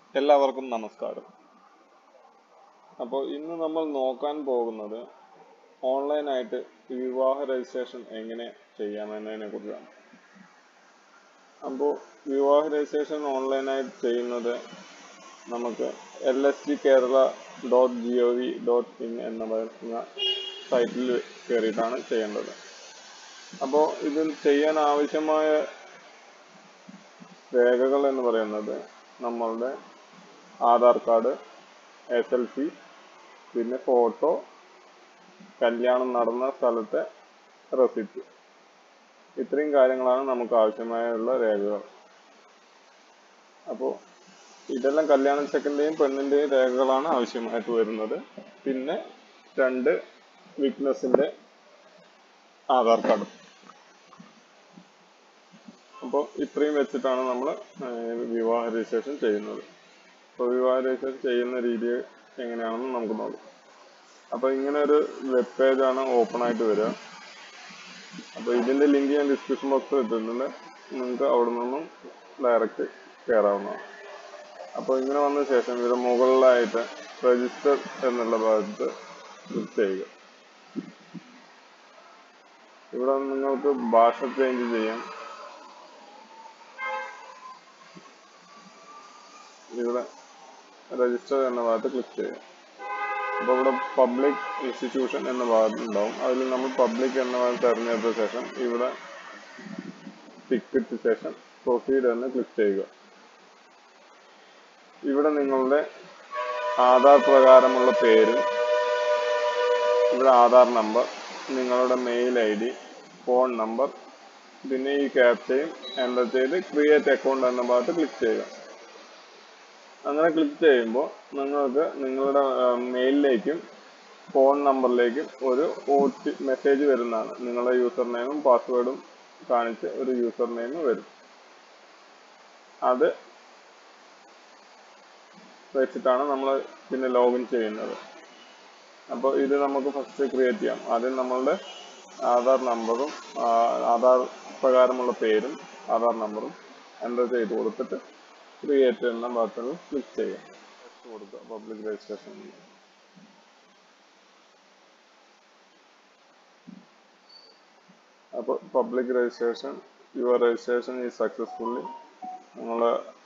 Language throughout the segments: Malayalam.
എല്ലാവർക്കും നമസ്കാരം അപ്പോൾ ഇന്ന് നമ്മൾ നോക്കാൻ പോകുന്നത് ഓൺലൈനായിട്ട് വിവാഹ രജിസ്ട്രേഷൻ എങ്ങനെ ചെയ്യാമെന്നതിനെ കുറിച്ചാണ് അപ്പോൾ വിവാഹ രജിസ്ട്രേഷൻ ഓൺലൈനായിട്ട് ചെയ്യുന്നത് നമുക്ക് L S G Kerala dot G O V dot in എന്ന പറയുന്ന സൈറ്റിൽ കയറിയിട്ടാണ് ചെയ്യേണ്ടത് അപ്പോൾ ഇതിൽ ചെയ്യാൻ ആവശ്യമായ രേഖകൾ എന്ന് പറയുന്നത് നമ്മളുടെ Aadhaar card S L C പിന്നെ ഫോട്ടോ കല്യാണം നടന്ന സ്ഥലത്തെ റെസിപ്റ്റ് ഇത്രയും കാര്യങ്ങളാണ് നമുക്ക് ആവശ്യമായുള്ള രേഖകൾ അപ്പോൾ ഇതെല്ലാം കല്യാണ ചെക്കൻ്റെയും പെണ്ണിൻ്റെയും രേഖകളാണ് ആവശ്യമായിട്ട് വരുന്നത് പിന്നെ രണ്ട് വിറ്റ്നസിൻ്റെ ആധാർ കാർഡ് അപ്പോൾ ഇത്രയും വെച്ചിട്ടാണ് നമ്മൾ വിവാഹ രജിസ്ട്രേഷൻ ചെയ്യുന്നത് അപ്പോൾ വിവാഹ രജിസ്ട്രേഷൻ ചെയ്യുന്ന രീതി എങ്ങനെയാണെന്ന് നമുക്ക് നോക്കാം അപ്പോൾ ഇങ്ങനെ ഒരു വെബ് പേജാണ് ഓപ്പൺ ആയിട്ട് വരിക അപ്പോൾ ഇതിൻ്റെ ലിങ്ക് ഞാൻ ഡിസ്ക്രിപ്ഷൻ ബോക്സിൽ ഇട്ടിട്ടുണ്ട് നിങ്ങൾക്ക് അവിടെ നിന്നും ഡയറക്റ്റ് കയറാവുന്നതാണ് അപ്പോൾ ഇങ്ങനെ വന്ന ശേഷം ഇത് മുകളിലായിട്ട് രജിസ്റ്റർ എന്നുള്ള ഭാഗത്ത് ക്ലിക്ക് ചെയ്യുക ഇവിടെ നിങ്ങൾക്ക് ഭാഷ ചേഞ്ച് ചെയ്യാം ഇവിടെ രജിസ്റ്റർ എന്ന ഭാഗത്ത് ക്ലിക്ക് ചെയ്യുക അപ്പോൾ ഇവിടെ പബ്ലിക് ഇൻസ്റ്റിറ്റ്യൂഷൻ എന്ന ഭാഗത്ത് ഉണ്ടാവും അതിൽ നമ്മൾ പബ്ലിക് എന്ന ഭാഗം തിരഞ്ഞെടുത്ത ശേഷം ഇവിടെ ടിക്കറ്റ് ശേഷം പ്രൊസീഡ് എന്ന് ക്ലിക്ക് ചെയ്യുക ഇവിടെ നിങ്ങളുടെ ആധാർ പ്രകാരമുള്ള പേര് ഇവിടെ ആധാർ നമ്പർ നിങ്ങളുടെ mail I D phone number പിന്നെ ഈ ക്യാപ്ചയും എൻ്റർ ചെയ്ത് ക്രിയേറ്റ് അക്കൗണ്ട് എന്ന ഭാഗത്ത് ക്ലിക്ക് ചെയ്യുക അങ്ങനെ ക്ലിക്ക് ചെയ്യുമ്പോൾ നിങ്ങൾക്ക് നിങ്ങളുടെ മെയിലിലേക്കും ഫോൺ നമ്പറിലേക്കും ഒരു ഒ ടി മെസ്സേജ് വരുന്നതാണ് നിങ്ങളുടെ യൂസർ നെയിമും പാസ്വേഡും കാണിച്ച് ഒരു യൂസർ നെയിം വരും അത് വെച്ചിട്ടാണ് നമ്മൾ പിന്നെ ലോഗിൻ ചെയ്യുന്നത് അപ്പോൾ ഇത് നമുക്ക് ഫസ്റ്റ് ക്രിയേറ്റ് ചെയ്യാം ആദ്യം നമ്മളുടെ ആധാർ നമ്പറും ആധാർ പ്രകാരമുള്ള പേരും ആധാർ നമ്പറും എൻ്റർ ചെയ്ത് കൊടുത്തിട്ട് ക്രിയേറ്റ് എന്ന ബട്ടണിൽ ക്ലിക്ക് ചെയ്യാം കൊടുക്കുക പബ്ലിക് രജിസ്ട്രേഷൻ അപ്പോൾ പബ്ലിക് രജിസ്ട്രേഷൻ യുവർ രജിസ്ട്രേഷൻ ഈ സക്സസ്ഫുള്ളി നമ്മൾ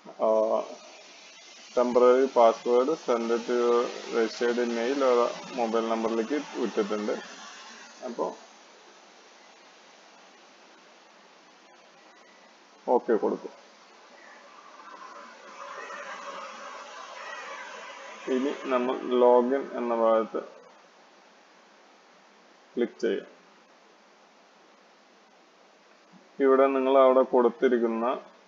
temporary password send to registered mail mobile നമ്പറിലേക്ക് വിട്ടിട്ടുണ്ട് അപ്പോൾ ഓക്കെ കൊടുക്കും ഇനി നമ്മൾ ലോഗിൻ എന്ന ഭാഗത്ത് ക്ലിക്ക് ചെയ്യാം ഇവിടെ നിങ്ങൾ അവിടെ കൊടുത്തിരിക്കുന്ന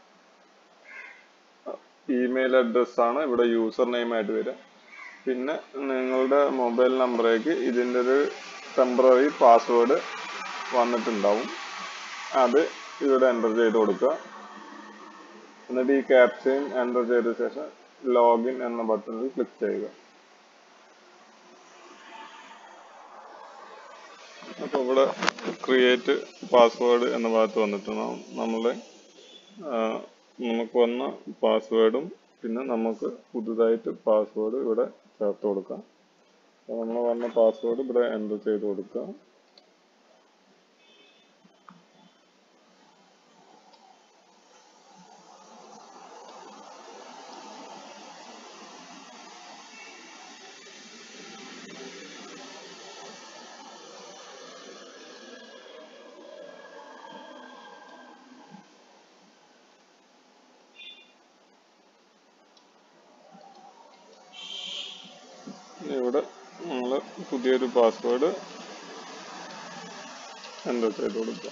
ഇമെയിൽ അഡ്രസ് ആണ് ഇവിടെ യൂസർ നെയിം ആയിട്ട് വരിക പിന്നെ നിങ്ങളുടെ മൊബൈൽ നമ്പറേക്ക് ഇതിൻ്റെ ഒരു ടെമ്പററി പാസ്വേഡ് വന്നിട്ടുണ്ടാവും അത് ഇവിടെ എൻ്റർ ചെയ്ത് കൊടുക്കുക എന്നിട്ട് ഈ ക്യാപ്ചയും എൻ്റർ ചെയ്ത ശേഷം ലോഗിൻ എന്ന ബട്ടണിൽ ക്ലിക്ക് ചെയ്യുക അപ്പോൾ ഇവിടെ ക്രിയേറ്റ് പാസ്വേഡ് എന്ന ഭാഗത്ത് വന്നിട്ടുണ്ടാവും നമ്മളുടെ നമുക്ക് വന്ന പാസ്വേഡും പിന്നെ നമുക്ക് പുതുതായിട്ട് പാസ്വേഡ് ഇവിടെ ചേർത്ത് കൊടുക്കാം അപ്പോൾ നമ്മൾ വന്ന പാസ്വേഡ് ഇവിടെ എൻ്റർ ചെയ്ത് കൊടുക്കുക ഇവിടെ നമ്മൾ പുതിയൊരു പാസ്വേഡ് എൻ്റർ ചെയ്ത് കൊടുക്കുക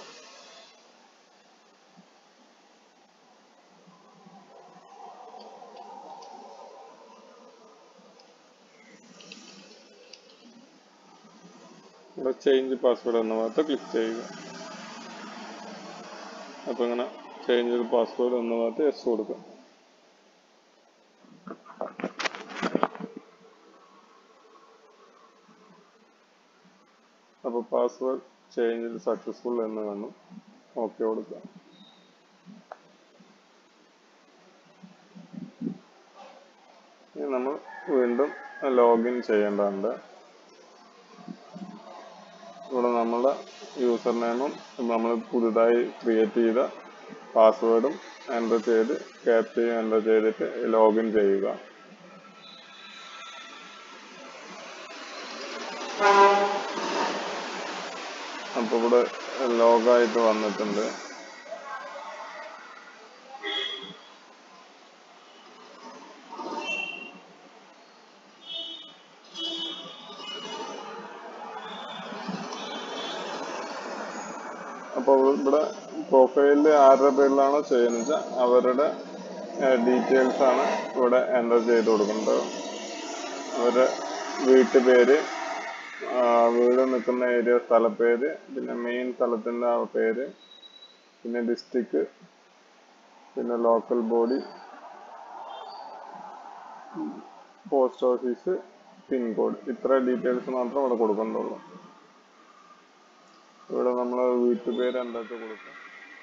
ഇവിടെ ചേഞ്ച് പാസ്വേഡ് എന്ന ഭാഗത്ത് ക്ലിക്ക് ചെയ്യുക അപ്പോൾ ഇങ്ങനെ ചേഞ്ച് പാസ്വേഡ് എന്ന ഭാഗത്ത് എസ് കൊടുക്കുക അപ്പോൾ പാസ്വേഡ് ചേഞ്ച് സക്സസ്ഫുൾ എന്ന് കാണും ഓക്കെ കൊടുക്കുക ഇനി നമ്മൾ വീണ്ടും ലോഗിൻ ചെയ്യേണ്ടതുണ്ട് ഇവിടെ നമ്മുടെ യൂസർ നെയിമും നമ്മൾ പുതുതായി ക്രിയേറ്റ് ചെയ്ത പാസ്വേഡും എൻ്റർ ചെയ്ത് ക്യാപ്ചയും എൻ്റർ ചെയ്തിട്ട് ലോഗിൻ ചെയ്യുക അപ്പോൾ ഇവിടെ ലോഗായിട്ട് വന്നിട്ടുണ്ട് അപ്പോൾ ഇവിടെ പ്രൊഫൈലിൽ ആരുടെ പേരിലാണോ ചെയ്യുന്നത് വെച്ചാൽ അവരുടെ ഡീറ്റെയിൽസ് ആണ് ഇവിടെ എൻ്റർ ചെയ്ത് കൊടുക്കേണ്ടത് അവരുടെ വീട്ടുപേര് ആ, വീട് നിൽക്കുന്ന ഏരിയ സ്ഥലപ്പേര് പിന്നെ മെയിൻ സ്ഥലത്തിൻ്റെ ആ പേര് പിന്നെ ഡിസ്ട്രിക്ട് പിന്നെ local body post office pin code ഇത്ര ഡീറ്റെയിൽസ് മാത്രം ഇവിടെ കൊടുക്കേണ്ടുള്ളൂ ഇവിടെ നമ്മൾ വീട്ടുപേര് എന്തൊക്കെ കൊടുക്കാം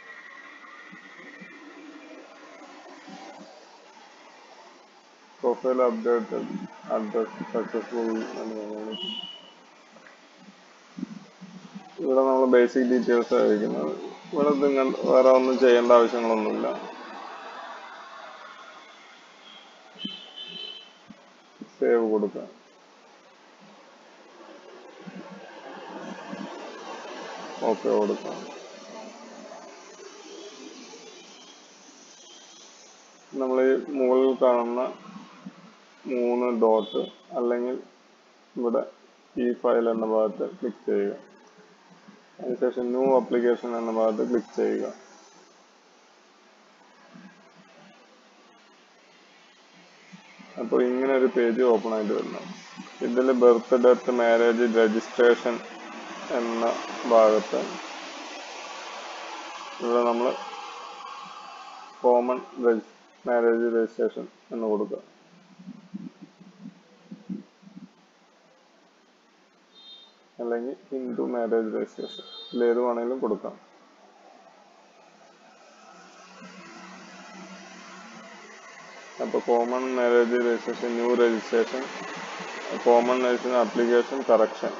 പ്രൊഫൈൽ അപ്ഡേറ്റ് അഡ്രസ് സക്സസ്ഫുൾ എന്ന് പറയുന്നത് ഇവിടെ നമ്മൾ ബേസിക് ഡീറ്റെയിൽസ് ആയിരിക്കുന്നത് ഇവിടെ നിങ്ങൾ വേറെ ഒന്നും ചെയ്യേണ്ട ആവശ്യങ്ങളൊന്നുമില്ല സേവ് കൊടുക്കാം ഓക്കെ കൊടുക്കാം നമ്മൾ ഈ മുകളിൽ കാണുന്ന മൂന്ന് ഡോട്ട് അല്ലെങ്കിൽ ഇവിടെ ഈ ഫയൽ എന്ന ഭാഗത്ത് ക്ലിക്ക് ചെയ്യുക അതിനുശേഷം ന്യൂ ആപ്ലിക്കേഷൻ എന്ന ഭാഗത്ത് ക്ലിക്ക് ചെയ്യുക അപ്പോൾ ഇങ്ങനെ ഒരു പേജ് ഓപ്പൺ ആയിട്ട് വരുന്നു ഇതിൽ ബർത്ത് ഡെത്ത് മാരേജ് രജിസ്ട്രേഷൻ എന്ന ഭാഗത്ത് ഇവിടെ നമ്മൾ കോമൺ മാരേജ് രജിസ്ട്രേഷൻ എന്ന് കൊടുക്കുക അല്ലെങ്കിൽ ഹിന്ദു മാരേജ് രജിസ്ട്രേഷൻ ഇതിലേത് വേണമെങ്കിലും കൊടുക്കാം അപ്പോൾ common marriage registration new registration common registration application correction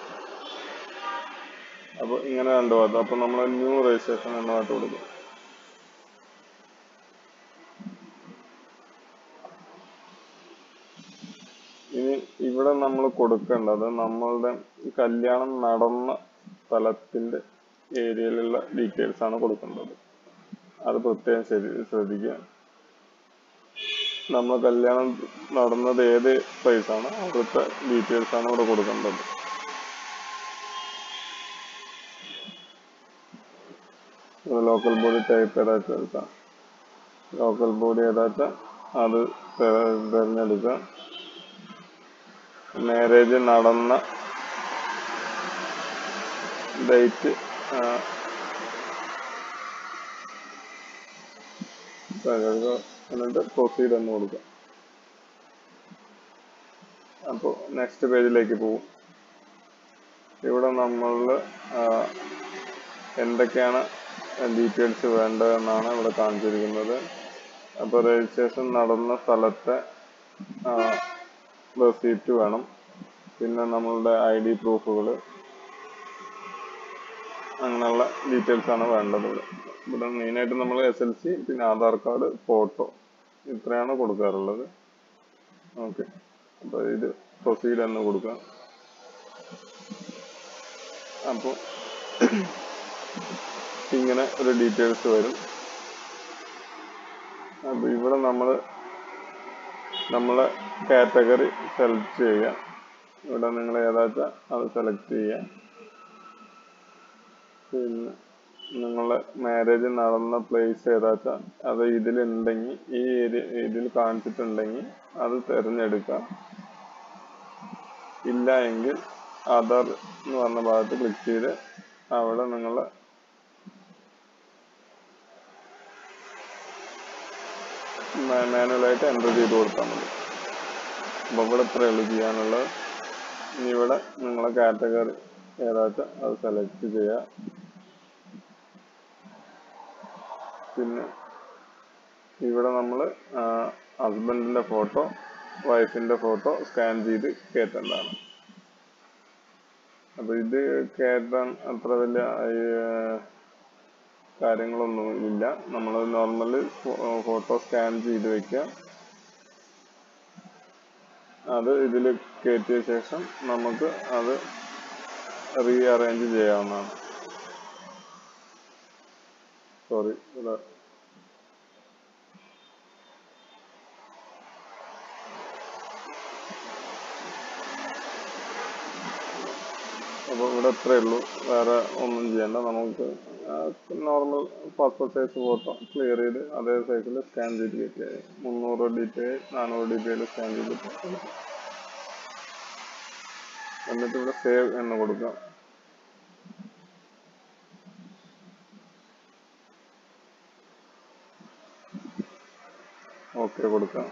അപ്പോൾ ഇങ്ങനെ രണ്ട് ഭാഗത്ത് അപ്പോൾ നമ്മൾ ന്യൂ രജിസ്ട്രേഷൻ എന്ന ഭാഗത്ത് കൊടുക്കും ഇനി ഇവിടെ നമ്മൾ കൊടുക്കേണ്ടത് നമ്മളുടെ കല്യാണം നടന്ന സ്ഥലത്തിന്റെ ഏരിയയിലുള്ള ഡീറ്റെയിൽസ് ആണ് കൊടുക്കേണ്ടത് അത് പ്രത്യേകം ശരി ശ്രദ്ധിക്കുക നമ്മൾ കല്യാണം നടന്നത് ഏത് പ്ലേസ് ആണ് അവിടുത്തെ ഡീറ്റെയിൽസ് ആണ് ഇവിടെ കൊടുക്കേണ്ടത് ലോക്കൽ ബോഡി ടൈപ്പ് ഏതാച്ചാ എടുക്കാം ലോക്കൽ ബോഡി ഏതാച്ചാ അത് തെര- തിരഞ്ഞെടുക്കാം മാരേജ് നടന്ന ഡേറ്റ് എന്നിട്ട് പ്രൊസീഡ് എന്ന് കൊടുക്കാം അപ്പോൾ നെക്സ്റ്റ് പേജിലേക്ക് പോകും ഇവിടെ നമ്മൾ എന്തൊക്കെയാണ് ഡീറ്റെയിൽസ് വേണ്ടതെന്നാണ് ഇവിടെ കാണിച്ചിരിക്കുന്നത് അപ്പോൾ രജിസ്ട്രേഷൻ നടന്ന സ്ഥലത്തെ റെസീപ്റ്റ് വേണം പിന്നെ നമ്മളുടെ ഐ ഡി പ്രൂഫുകൾ അങ്ങനെയുള്ള ഡീറ്റെയിൽസ് ആണ് വേണ്ടത് ഇവിടെ ഇവിടെ മെയിനായിട്ട് നമ്മൾ എസ് എൽ സി പിന്നെ ആധാർ കാർഡ് ഫോട്ടോ ഇത്രയാണ് കൊടുക്കാറുള്ളത് ഓക്കെ അപ്പോൾ ഇത് പ്രൊസീഡ് എന്ന് കൊടുക്കാം അപ്പോൾ ഇങ്ങനെ ഒരു ഡീറ്റെയിൽസ് വരും അപ്പോൾ ഇവിടെ നമ്മൾ നമ്മളെ കാറ്റഗറി സെലക്ട് ചെയ്യുക ഇവിടെ നിങ്ങൾ ഏതാച്ചാ അത് സെലക്ട് ചെയ്യുക പിന്നെ നിങ്ങളെ മാരേജ് നടന്ന പ്ലേസ് ഏതാച്ചാ അത് ഇതിലുണ്ടെങ്കിൽ ഈ ഏരിയ ഇതിൽ കാണിച്ചിട്ടുണ്ടെങ്കിൽ അത് തിരഞ്ഞെടുക്കാം ഇല്ല എങ്കിൽ അതർ എന്ന് പറഞ്ഞ ഭാഗത്ത് ക്ലിക്ക് ചെയ്ത് അവിടെ നിങ്ങൾ മാനുവലായിട്ട് എൻ്റർ ചെയ്ത് കൊടുത്താൽ മതി അപ്പോൾ ഇവിടെ ഇത്രയേ ഉള്ളൂ ചെയ്യാനുള്ളത് ഇനി ഇവിടെ നിങ്ങളെ കാറ്റഗറി ഏതാച്ചാ അത് സെലക്ട് ചെയ്യുക പിന്നെ ഇവിടെ നമ്മൾ ഹസ്ബൻഡിൻ്റെ ഫോട്ടോ വൈഫിൻ്റെ ഫോട്ടോ സ്കാൻ ചെയ്ത് കയറ്റേണ്ടതാണ് അപ്പോൾ ഇത് കയറ്റാൻ അത്ര വലിയ ഏർ, കാര്യങ്ങളൊന്നും ഇല്ല നമ്മൾ നോർമൽ ഫോട്ടോ സ്കാൻ ചെയ്ത് വെക്കുക അത് ഇതിൽ കയറ്റിയ ശേഷം നമുക്ക് അത് റീ അറേഞ്ച് ചെയ്യാവുന്നതാണ് സോറി ഇവിടെ അപ്പോൾ ഇവിടെ ഇത്രയേ ഉള്ളൂ വേറെ ഒന്നും ചെയ്യണ്ട നമുക്ക് normal passport size photo clear ചെയ്ത് അതേ സൈസിൽ സ്കാൻ ചെയ്ത് കയറ്റിയാൽ മുന്നൂറ് ഡി പി ഐ നാനൂറ് ഡി പി ഐയിൽ സ്കാൻ ചെയ്തിട്ട് എന്നിട്ട് ഇവിടെ സേവ് എന്ന് കൊടുക്കാം ഓക്കെ കൊടുക്കാം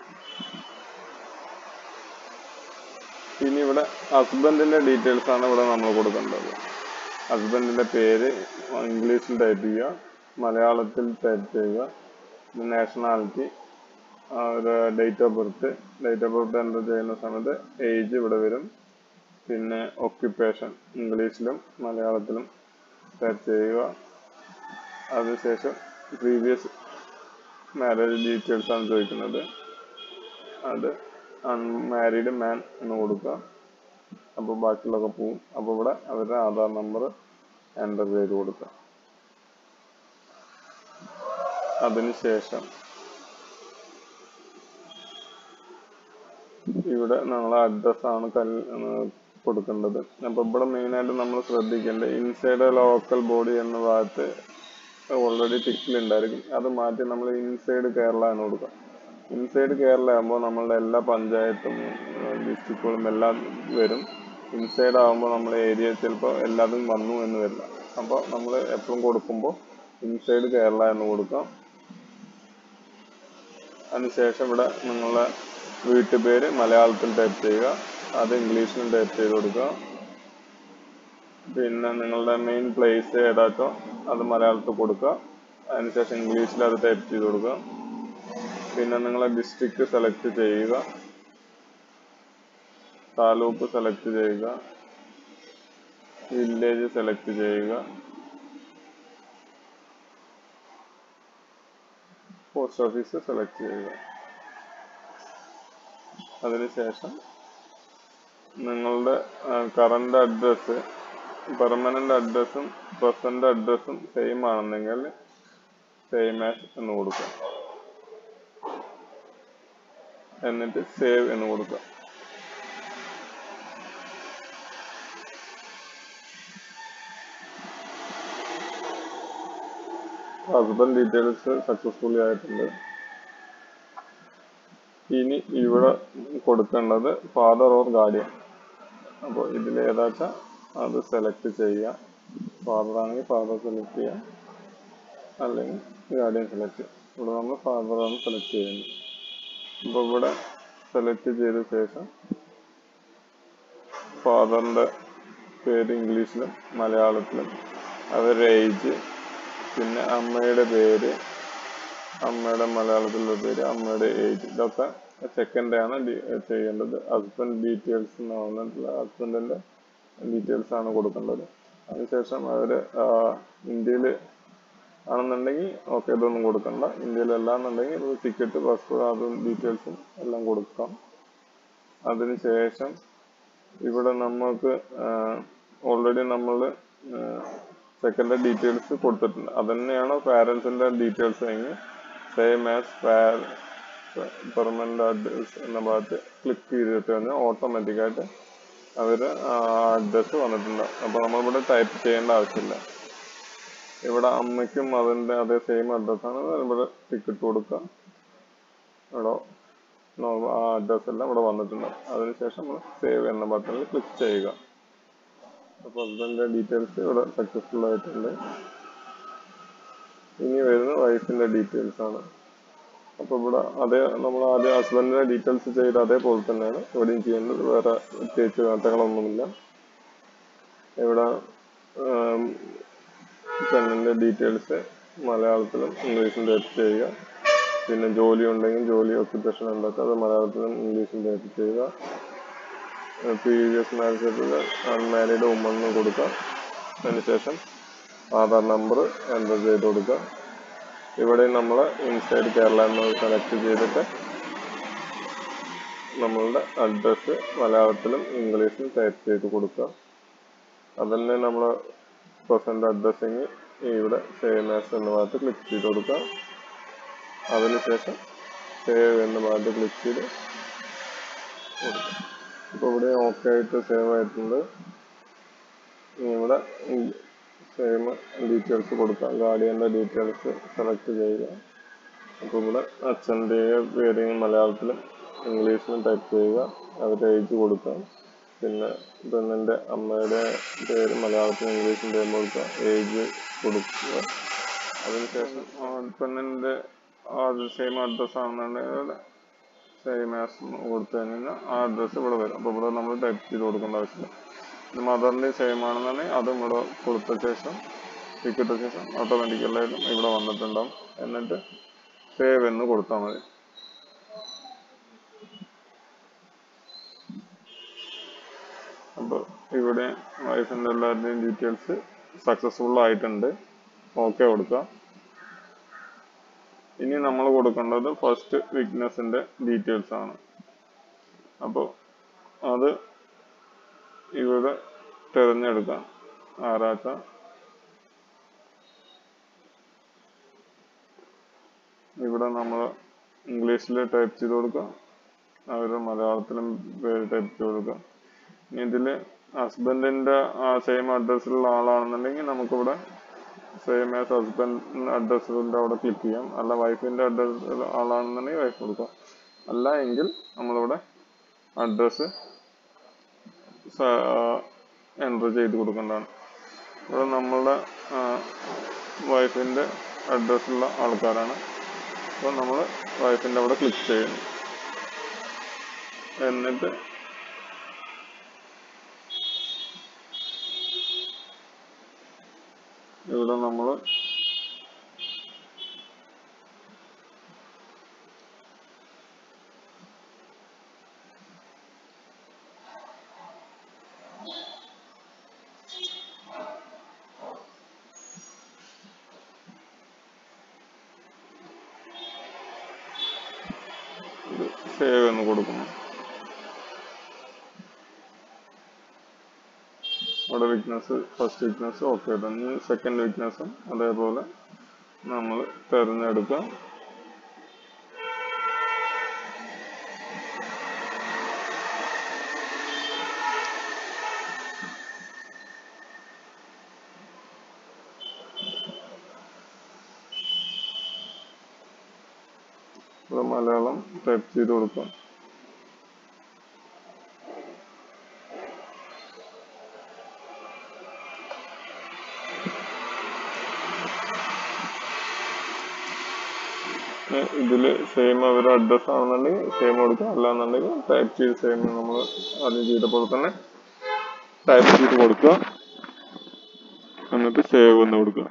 ഇനി ഇവിടെ ഹസ്ബൻഡിന്റെ ഡീറ്റെയിൽസ് ആണ് ഇവിടെ നമ്മൾ കൊടുക്കേണ്ടത് ഹസ്ബൻഡിന്റെ പേര് ഇംഗ്ലീഷിൽ ടൈപ്പ് ചെയ്യുക മലയാളത്തിൽ ടൈപ്പ് ചെയ്യുക നാഷണാലിറ്റി ഒരു date of birth date of birth enter ചെയ്യുന്ന സമയത്ത് ഏജ് ഇവിടെ വരും പിന്നെ ഒക്യുപ്പേഷൻ ഇംഗ്ലീഷിലും മലയാളത്തിലും ടൈപ്പ് ചെയ്യുക അതിനുശേഷം പ്രീവിയസ് മാരേജ് ഡീറ്റെയിൽസ് ആണ് ചോദിക്കുന്നത് അത് അൺമാരീഡ് മാൻ എന്ന് കൊടുക്കുക അപ്പോൾ ബാക്കിയുള്ളതൊക്കെ പോവും അപ്പോൾ ഇവിടെ അവരുടെ ആധാർ നമ്പർ എൻ്റർ ചെയ്ത് കൊടുക്കുക അതിനുശേഷം ഇവിടെ നമ്മളെ അഡ്രസ്സാണ് കൽ കൊടുക്കേണ്ടത് അപ്പോൾ ഇവിടെ മെയിനായിട്ട് നമ്മൾ ശ്രദ്ധിക്കേണ്ടത് ഇൻസൈഡ് ലോക്കൽ ബോഡി എന്ന ഭാഗത്ത് ഓൾറെഡി ടിക്കിലുണ്ടായിരിക്കും അത് മാറ്റി നമ്മൾ ഇൻസൈഡ് കേരള എന്ന് കൊടുക്കുക ഇൻസൈഡ് കേരള ആകുമ്പോൾ നമ്മളുടെ എല്ലാ പഞ്ചായത്തും ഡിസ്ട്രിക്റ്റുകളും എല്ലാം വരും ഇൻസൈഡ് ആകുമ്പോൾ നമ്മളെ ഏരിയ ചിലപ്പോൾ എല്ലാതും വന്നു എന്ന് വരില്ല അപ്പോൾ നമ്മൾ എപ്പോഴും കൊടുക്കുമ്പോൾ ഇൻസൈഡ് കേരള എന്ന് കൊടുക്കാം അതിനുശേഷം ഇവിടെ നിങ്ങളെ വീട്ടുപേര് മലയാളത്തിൽ ടൈപ്പ് ചെയ്യുക അത് ഇംഗ്ലീഷിലും ടൈപ്പ് ചെയ്ത് കൊടുക്കുക പിന്നെ നിങ്ങളുടെ മെയിൻ പ്ലേസ് ഏതാച്ചോ അത് മലയാളത്തിൽ കൊടുക്കുക അതിനുശേഷം ഇംഗ്ലീഷിൽ അത് ടൈപ്പ് ചെയ്ത് കൊടുക്കുക പിന്നെ നിങ്ങളെ ഡിസ്ട്രിക്ട് സെലക്ട് ചെയ്യുക താലൂക്ക് സെലക്ട് ചെയ്യുക വില്ലേജ് സെലക്ട് ചെയ്യുക പോസ്റ്റ് ഓഫീസ് സെലക്ട് ചെയ്യുക അതിനുശേഷം നിങ്ങളുടെ കറണ്ട് അഡ്രസ്സ് പെർമനന്റ് അഡ്രസ്സും പ്രസന്റ് അഡ്രസ്സും സെയിം ആണെന്നെങ്കിൽ സെയിം ആസ് എന്ന് കൊടുക്കുക എന്നിട്ട് സേവ് എന്ന് കൊടുക്കുക ഹസ്ബൻഡ് ഡീറ്റെയിൽസ് സക്സസ്ഫുള്ളി ആയിട്ടുണ്ട് ഇനി ഇവിടെ കൊടുക്കേണ്ടത് ഫാദർ ഓർ ഗാർഡിയൻ അപ്പോൾ ഇതിൽ ഏതാച്ചാ അത് സെലക്ട് ചെയ്യുക ഫാദർ ആണെങ്കിൽ ഫാദർ സെലക്ട് ചെയ്യുക അല്ലെങ്കിൽ ഗാർഡിയൻ സെലക്ട് ചെയ്യുക ഇവിടെ നമ്മൾ ഫാദർ ആണ് സെലക്ട് ചെയ്യുന്നത് അപ്പോൾ ഇവിടെ സെലക്ട് ചെയ്ത ശേഷം ഫാദറിൻ്റെ പേര് ഇംഗ്ലീഷിലും മലയാളത്തിലും അവരുടെ ഏജ് പിന്നെ അമ്മയുടെ പേര് അമ്മയുടെ മലയാളത്തിലുള്ള പേര് അമ്മയുടെ ഏജ് ഇതൊക്കെ സെക്കൻഡ് ആണ് ഡി- ചെയ്യേണ്ടത് ഹസ്ബൻഡ് ഡീറ്റെയിൽസ് എന്ന് പറഞ്ഞിട്ടുള്ള ഹസ്ബൻഡിന്റെ ഡീറ്റെയിൽസ് ആണ് കൊടുക്കേണ്ടത് അതിനുശേഷം അവര് ഇന്ത്യയിൽ ആണെന്നുണ്ടെങ്കിൽ ഓക്കെ ഇതൊന്നും കൊടുക്കണ്ട ഇന്ത്യയിലല്ല എന്നുണ്ടെങ്കിൽ ടിക്കറ്റ് പാസ്പോർട്ട് അതും ഡീറ്റെയിൽസും എല്ലാം കൊടുക്കാം അതിനുശേഷം ഇവിടെ നമുക്ക് ഓൾറെഡി നമ്മൾ സെക്കൻഡ് ഡീറ്റെയിൽസ് കൊടുത്തിട്ടുണ്ട് അത് തന്നെയാണ് പാരൻസിന്റെ ഡീറ്റെയിൽസ് എങ്കിൽ സെയിം ആസ് പെർമനന്റ് അഡ്രസ് എന്ന ഭാഗത്ത് ക്ലിക്ക് ചെയ്തിട്ട് കഴിഞ്ഞാൽ ഓട്ടോമാറ്റിക്കായിട്ട് അവർ അഡ്രസ്സ് വന്നിട്ടുണ്ട് അപ്പോൾ നമ്മളിവിടെ ടൈപ്പ് ചെയ്യേണ്ട ആവശ്യമില്ല ഇവിടെ അമ്മയ്ക്കും അതിൻ്റെ അതേ സെയിം അഡ്രസ്സാണ് ഇവിടെ ടിക്കറ്റ് കൊടുക്കുക ഇവിടെ നോ- ആ അഡ്രസ് എല്ലാം ഇവിടെ വന്നിട്ടുണ്ട് അതിനുശേഷം നമ്മൾ സേവ് എന്ന ബട്ടണിൽ ക്ലിക്ക് ചെയ്യുക അപ്പോൾ ഹസ്ബൻഡിന്റെ ഡീറ്റെയിൽസ് ഇവിടെ സക്സസ്ഫുൾ ആയിട്ടുണ്ട് ഇനി വരുന്ന വൈഫിന്റെ ഡീറ്റെയിൽസ് ആണ് അപ്പോൾ ഇവിടെ അതേ നമ്മൾ ആദ്യം ഹസ്ബൻഡിന്റെ ഡീറ്റെയിൽസ് ചെയ്ത് അതേപോലെ തന്നെയാണ് ഇവിടെയും ചെയ്യേണ്ടത് വേറെ പ്രത്യേകിച്ച് മാറ്റങ്ങളൊന്നുമില്ല ഇവിടെ പെണ്ണിന്റെ ഡീറ്റെയിൽസ് മലയാളത്തിലും ഇംഗ്ലീഷിലും ടൈപ്പ് ചെയ്യുക പിന്നെ ജോലി ഉണ്ടെങ്കിൽ ജോലി ഒക്യുപ്പേഷൻ ഉണ്ടാക്കുക അത് മലയാളത്തിലും ഇംഗ്ലീഷിലും ടൈപ്പ് ചെയ്യുക പ്രീവിയസ് മാരേജ് അൺമാരീഡ് ഉമ്മെന്ന് കൊടുക്കുക അതിനുശേഷം ആധാർ നമ്പർ എൻ്റർ ചെയ്ത് കൊടുക്കുക ഇവിടെ നമ്മൾ ഇൻസൈഡ് കേരള എന്ന് സെലക്ട് ചെയ്തിട്ട് നമ്മളുടെ അഡ്രസ്സ് മലയാളത്തിലും ഇംഗ്ലീഷിലും ടൈപ്പ് ചെയ്ത് കൊടുക്കുക അതന്നെ നമ്മൾ പ്രസൻറ്റ് അഡ്രസ്സിങ് ഇവിടെ സേവ് ആസ് എന്ന ഭാഗത്ത് ക്ലിക്ക് ചെയ്ത് കൊടുക്കുക അതിനുശേഷം സേവ് എന്ന ഭാഗത്ത് ക്ലിക്ക് ചെയ്ത് കൊടുക്കുക ഇപ്പോൾ ഇവിടെ ഓക്കെ ആയിട്ട് സേവ് ആയിട്ടുണ്ട് ഇനി ഇവിടെ സെയിം ഡീറ്റെയിൽസ് കൊടുക്കാം ഗാർഡിയൻ്റെ ഡീറ്റെയിൽസ് സെലക്ട് ചെയ്യുക അപ്പോൾ ഇവിടെ അച്ഛൻ്റെ പേര് മലയാളത്തിലും ഇംഗ്ലീഷിലും ടൈപ്പ് ചെയ്യുക അവരുടെ ഏജ് കൊടുക്കാം പിന്നെ പെണ്ണിൻ്റെ അമ്മയുടെ പേര് മലയാളത്തിലും ഇംഗ്ലീഷിലും ടൈപ്പ് കൊടുക്കുക ഏജ് കൊടുക്കുക അതിനുശേഷം പെണ്ണിൻ്റെ സെയിം അഡ്രസ്സ് ആണെന്നുണ്ടെങ്കിൽ സെയിം ആസ് കൊടുത്തു കഴിഞ്ഞാൽ ആ അഡ്രസ്സ് ഇവിടെ വരും അപ്പോൾ ഇവിടെ നമ്മൾ ടൈപ്പ് ചെയ്ത് കൊടുക്കേണ്ട ആവശ്യമില്ല ഇത് മദറിൻ്റെ സെയിം ആണെന്നുണ്ടെങ്കിൽ അതും ഇവിടെ കൊടുത്ത ശേഷം ടിക്കറ്റ ശേഷം ഓട്ടോമാറ്റിക്കലായിട്ടും ഇവിടെ വന്നിട്ടുണ്ടാവും എന്നിട്ട് സേവ് എന്ന് കൊടുത്താൽ മതി അപ്പോൾ ഇവിടെ വൈഫിൻ്റെ എല്ലാവരുടെയും ഡീറ്റെയിൽസ് സക്സസ്ഫുൾ ആയിട്ടുണ്ട് ഓക്കെ കൊടുക്കുക ഇനി നമ്മൾ കൊടുക്കേണ്ടത് ഫസ്റ്റ് വിറ്റ്നസിൻ്റെ ഡീറ്റെയിൽസ് ആണ് അപ്പോൾ അത് ഇവിടെ തിരഞ്ഞെടുക്കാം ആരാച്ച ഇവിടെ നമ്മൾ ഇംഗ്ലീഷിൽ ടൈപ്പ് ചെയ്ത് കൊടുക്കാം അവർ മലയാളത്തിലും പേര് ടൈപ്പ് ചെയ്ത് കൊടുക്കാം ഇനി ഇതിൽ ഹസ്ബൻഡിൻ്റെ ആ സെയിം അഡ്രസ്സിലുള്ള ആളാണെന്നുണ്ടെങ്കിൽ നമുക്കിവിടെ സെയിം ആസ് ഹസ്ബൻഡ് അഡ്രസ്സിൻ്റെ അവിടെ ക്ലിക്ക് ചെയ്യാം അല്ല വൈഫിൻ്റെ അഡ്രസ് ആളാണെന്നുണ്ടെങ്കിൽ വൈഫ് കൊടുക്കാം അല്ല എങ്കിൽ നമ്മളിവിടെ അഡ്രസ്സ് എൻ്റർ ചെയ്ത് കൊടുക്കേണ്ടതാണ് ഇവിടെ നമ്മളുടെ വൈഫിൻ്റെ അഡ്രസ്സുള്ള ആൾക്കാരാണ് അപ്പോൾ നമ്മൾ വൈഫിൻ്റെ അവിടെ ക്ലിക്ക് ചെയ്യുന്നു എന്നിട്ട് ഇവിടെ നമ്മൾ സേവ് എന്ന് കൊടുക്കുന്നു ഇവിടെ വിറ്റ്നസ് ഫസ്റ്റ് വിറ്റ്നസ് ഓക്കെ തന്നെ സെക്കൻഡ് വിറ്റ്നസും അതേപോലെ നമ്മൾ തിരഞ്ഞെടുക്കാം ഇവിടെ മലയാളം ടൈപ്പ് ചെയ്ത് കൊടുക്കാം ഇതിൽ സെയിം അവരുടെ അഡ്രസ് ആണെന്നുണ്ടെങ്കിൽ സെയിം കൊടുക്കുക അല്ലാന്നുണ്ടെങ്കിൽ ടൈപ്പ് ചെയ്ത് സെയിം നമ്മൾ ആദ്യം ചെയ്തപ്പോൾ തന്നെ ടൈപ്പ് ചെയ്ത് കൊടുക്കുക എന്നിട്ട് സേവ് എന്ന് കൊടുക്കുക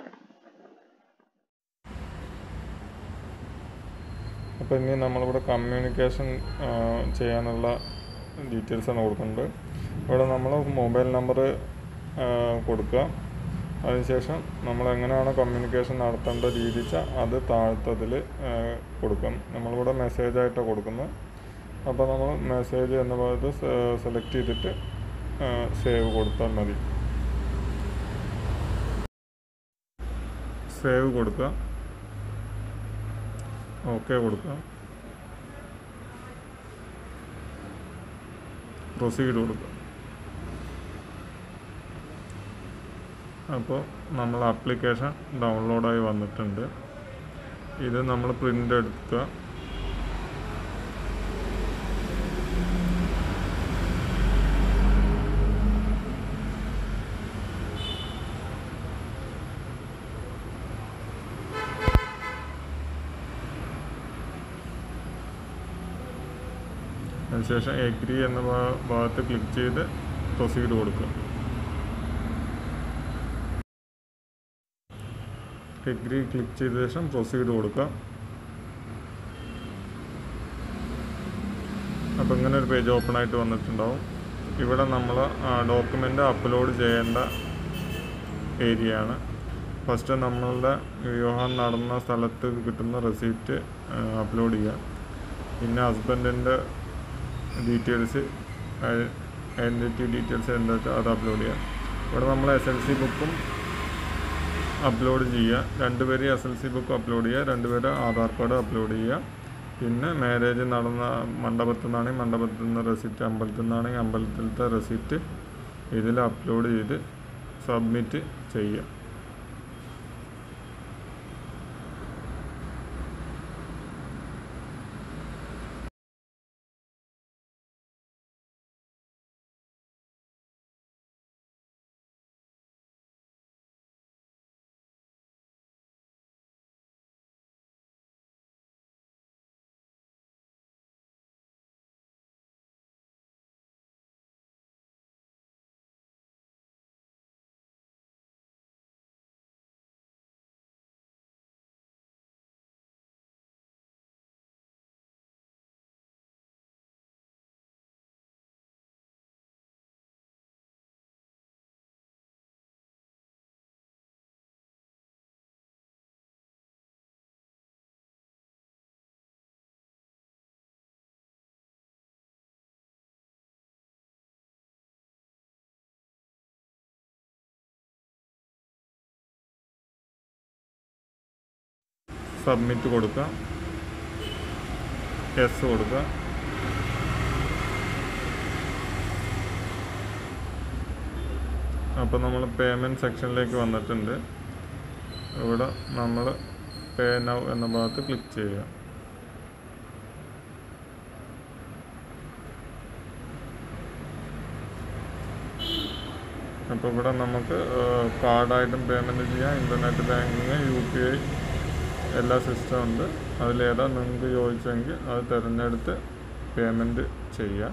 അപ്പോൾ ഇനി നമ്മളിവിടെ കമ്മ്യൂണിക്കേഷൻ ചെയ്യാനുള്ള ഡീറ്റെയിൽസ് ആണ് കൊടുക്കുന്നത് ഇവിടെ നമ്മൾ മൊബൈൽ നമ്പർ കൊടുക്കുക അതിനുശേഷം നമ്മൾ എങ്ങനെയാണ് കമ്മ്യൂണിക്കേഷൻ നടത്തേണ്ട രീതി വെച്ചാൽ അത് താഴത്തതിൽ കൊടുക്കും നമ്മളിവിടെ മെസ്സേജ് ആയിട്ടാണ് കൊടുക്കുന്നത് അപ്പോൾ നമ്മൾ മെസ്സേജ് എന്ന ഭാഗത്ത് സെലക്ട് ചെയ്തിട്ട് സേവ് കൊടുത്താൽ മതി സേവ് കൊടുക്കുക ഓക്കെ കൊടുക്കുക പ്രൊസീഡ് കൊടുക്കുക അപ്പോൾ നമ്മൾ ആപ്ലിക്കേഷൻ ഡൗൺലോഡായി വന്നിട്ടുണ്ട് ഇത് നമ്മൾ പ്രിൻ്റ് എടുക്കുക അതിനുശേഷം എഗ്രി എന്ന ഭാ- ഭാഗത്ത് ക്ലിക്ക് ചെയ്ത് പ്രൊസീഡ് കൊടുക്കുക എഗ്രി ക്ലിക്ക് ചെയ്ത ശേഷം പ്രൊസീഡ് കൊടുക്കുക അപ്പോൾ ഇങ്ങനെ ഒരു പേജ് ഓപ്പൺ ആയിട്ട് വന്നിട്ടുണ്ടാവും ഇവിടെ നമ്മൾ ഡോക്യുമെൻ്റ് അപ്ലോഡ് ചെയ്യേണ്ട ഏരിയ ആണ് ഫസ്റ്റ് നമ്മളുടെ വിവാഹം നടന്ന സ്ഥലത്ത് കിട്ടുന്ന റെസിപ്റ്റ് അപ്ലോഡ് ചെയ്യുക പിന്നെ ഹസ്ബൻഡിൻ്റെ ഡീറ്റെയിൽസ് ഐഡൻറ്റിറ്റി ഡീറ്റെയിൽസ് എന്താ വെച്ചാൽ അത് അപ്ലോഡ് ചെയ്യുക ഇവിടെ നമ്മൾ എസ് എൽ സി ബുക്കും അപ്ലോഡ് ചെയ്യുക രണ്ടുപേര് S L C book upload ചെയ്യുക രണ്ടുപേര് ആധാർ കാർഡ് അപ്ലോഡ് ചെയ്യുക പിന്നെ മാരേജ് നടന്ന മണ്ഡപത്തിൽ നിന്നാണെങ്കിൽ മണ്ഡപത്തിൽ നിന്ന് റെസിപ്റ്റ് അമ്പലത്തിൽ നിന്നാണെങ്കിൽ അമ്പലത്തിലത്തെ റെസിപ്റ്റ് ഇതിൽ അപ്ലോഡ് ചെയ്ത് സബ്മിറ്റ് ചെയ്യുക സബ്മിറ്റ് കൊടുക്കുക എസ് കൊടുക്കുക അപ്പോൾ നമ്മൾ പേയ്മെൻറ്റ് സെക്ഷനിലേക്ക് വന്നിട്ടുണ്ട് ഇവിടെ നമ്മൾ പേ നൗ എന്ന ഭാഗത്ത് ക്ലിക്ക് ചെയ്യുക അപ്പോൾ ഇവിടെ നമുക്ക് കാർഡായിട്ടും പേയ്മെൻറ്റ് ചെയ്യാം internet banking U P I എല്ലാ സിസ്റ്റം ഉണ്ട് അതിലേതാ നിങ്ങൾക്ക് ചോദിച്ചെങ്കിൽ അത് തിരഞ്ഞെടുത്ത് പേയ്മെൻറ്റ് ചെയ്യുക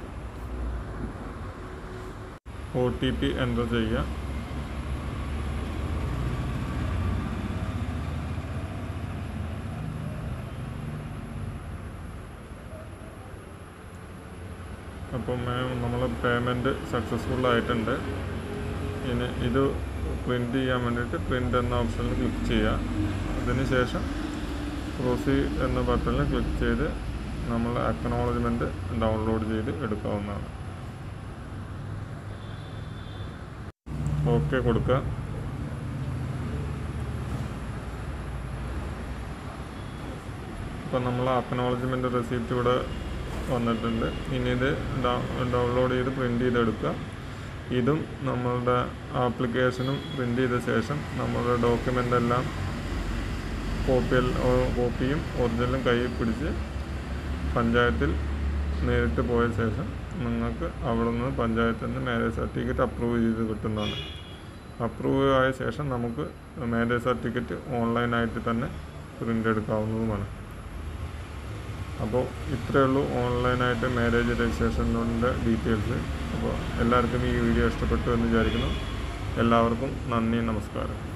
ഒ ടി പി എൻ്റർ ചെയ്യുക അപ്പം നമ്മൾ പേയ്മെൻറ്റ് സക്സസ്ഫുൾ ആയിട്ടുണ്ട് ഇനി ഇത് പ്രിൻ്റ് ചെയ്യാൻ വേണ്ടിയിട്ട് പ്രിൻ്റ് എന്ന ഓപ്ഷനിൽ ക്ലിക്ക് ചെയ്യുക അതിന് ശേഷം പ്രൊസീഡ് എന്ന ബട്ടണിൽ ക്ലിക്ക് ചെയ്ത് നമ്മൾ അക്നോളജ്മെൻറ്റ് ഡൗൺലോഡ് ചെയ്ത് എടുക്കാവുന്നതാണ് ഓക്കെ കൊടുക്കുക ഇപ്പം നമ്മൾ അക്നോളജ്മെൻറ്റ് റെസിപ്റ്റ് ഇവിടെ വന്നിട്ടുണ്ട് ഇനി ഇത് ഡൗൺലോഡ് ചെയ്ത് പ്രിൻ്റ് ചെയ്തെടുക്കുക ഇതും നമ്മളുടെ ആപ്ലിക്കേഷനും പ്രിൻ്റ് ചെയ്ത ശേഷം നമ്മളുടെ ഡോക്യുമെൻ്റ് എല്ലാം കോപ്പിയിൽ കോപ്പിയും ഒറിജിനലും കയ്യിൽ പിടിച്ച് പഞ്ചായത്തിൽ നേരിട്ട് പോയ ശേഷം നിങ്ങൾക്ക് അവിടെ നിന്ന് പഞ്ചായത്തിൽ നിന്ന് മാരേജ് സർട്ടിഫിക്കറ്റ് അപ്രൂവ് ചെയ്ത് കിട്ടുന്നതാണ് അപ്രൂവ് ആയ ശേഷം നമുക്ക് മാരേജ് സർട്ടിഫിക്കറ്റ് ഓൺലൈനായിട്ട് തന്നെ പ്രിൻ്റ് എടുക്കാവുന്നതുമാണ് അപ്പോൾ ഇത്രയേ ഉള്ളൂ ഓൺലൈനായിട്ട് മാരേജ് രജിസ്ട്രേഷൻ്റെ ഡീറ്റെയിൽസ് അപ്പോൾ എല്ലാവർക്കും ഈ വീഡിയോ ഇഷ്ടപ്പെട്ടു എന്ന് വിചാരിക്കുന്നു എല്ലാവർക്കും നന്ദി നമസ്കാരം